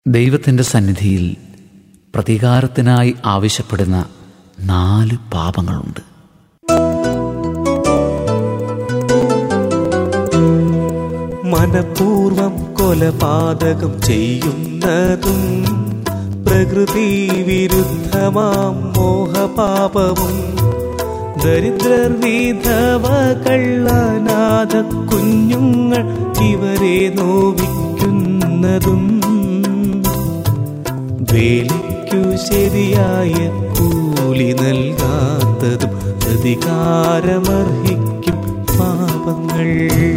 ദൈവത്തിൻ്റെ സന്നിധിയിൽ പ്രതികാരത്തിനായി ആവശ്യപ്പെടുന്ന നാല് പാപങ്ങളുണ്ട് മനപൂർവം കൊലപാതകം ചെയ്യുന്നതും പ്രകൃതി വിരുദ്ധമാം മോഹപാപവും ദരിദ്രർ വിധവകൾ അനാഥ കുഞ്ഞുങ്ങൾ ഇവരെ നോവിക്കുന്നതും വേലിക്കു ശരിയായ കൂലി നൽകാത്തതും പ്രതികാരമർഹിക്കും പാപങ്ങൾ